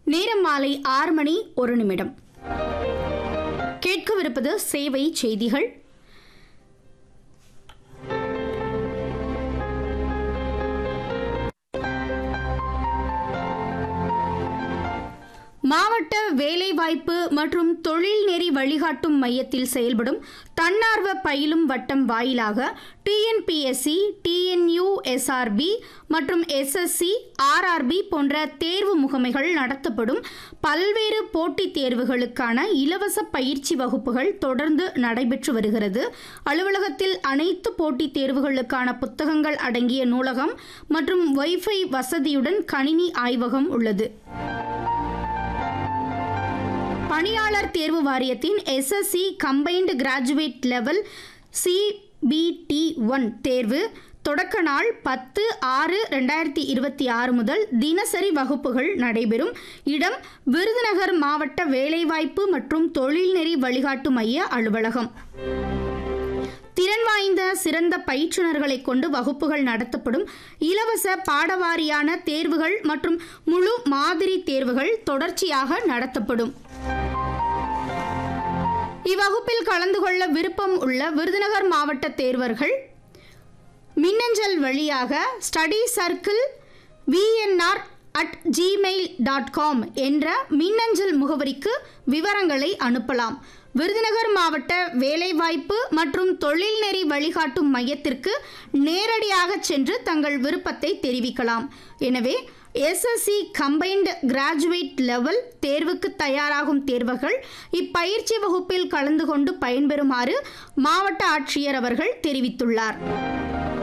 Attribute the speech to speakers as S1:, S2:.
S1: நேரம் மாலை ஆறு மணி ஒரு நிமிடம் கேட்கவிருப்பது சேவை செய்திகள் மாவட்ட வேலைவாய்ப்பு மற்றும் தொழில்நெறி வழிகாட்டும் மையத்தில் செயல்படும் தன்னார்வ பயிலும் வட்டம் வாயிலாக டிஎன்பிஎஸ்சி டிஎன்யூஎஸ்ஆர்பி மற்றும் எஸ்எஸ்சி ஆர்ஆர்பி போன்ற தேர்வு முகமைகள் நடத்தப்படும் பல்வேறு போட்டித் தேர்வுகளுக்கான இலவச பயிற்சி வகுப்புகள் தொடர்ந்து நடைபெற்று வருகிறது அலுவலகத்தில் அனைத்து போட்டித் தேர்வுகளுக்கான புத்தகங்கள் அடங்கிய நூலகம் மற்றும் வைஃபை வசதியுடன் கணினி ஆய்வகம் உள்ளது பணியாளர் தேர்வு வாரியத்தின் SSC combined graduate level CBT one தேர்வு தொடக்க நாள் பத்து ஆறு ரெண்டாயிரத்தி இருபத்தி ஆறு முதல் தினசரி வகுப்புகள் நடைபெறும் இடம் விருதுநகர் மாவட்ட வேலைவாய்ப்பு மற்றும் தொழில்நெறி வழிகாட்டு மைய அலுவலகம் திறன் வாய்ந்த சிறந்த பயிற்றுனர்களை கொண்டு வகுப்புகள் நடத்தப்படும் இலவச பாடவாரியான தேர்வுகள் மற்றும் முழு மாதிரி தேர்வுகள் தொடர்ச்சியாக நடத்தப்படும் இவ்வகுப்பில் கலந்து கொள்ள விருப்பம் உள்ள விருதுநகர் மாவட்ட தேர்வர்கள் மின்னஞ்சல் வழியாக study circle VNR at Gmail dot com என்ற மின்னஞ்சல் முகவரிக்கு விவரங்களை அனுப்பலாம் விருதுநகர் மாவட்ட வேலைவாய்ப்பு மற்றும் தொழில்நெறி வழிகாட்டும் மையத்திற்கு நேரடியாக சென்று தங்கள் விருப்பத்தை தெரிவிக்கலாம் எனவே எஸ்எஸ்சி கம்பைன்டு கிராஜுவேட் லெவல் தேர்வுக்கு தயாராகும் தேர்வர்கள் இப்பயிற்சி வகுப்பில் கலந்து கொண்டு பயன்பெறுமாறு மாவட்ட ஆட்சியர் அவர்கள் தெரிவித்துள்ளார்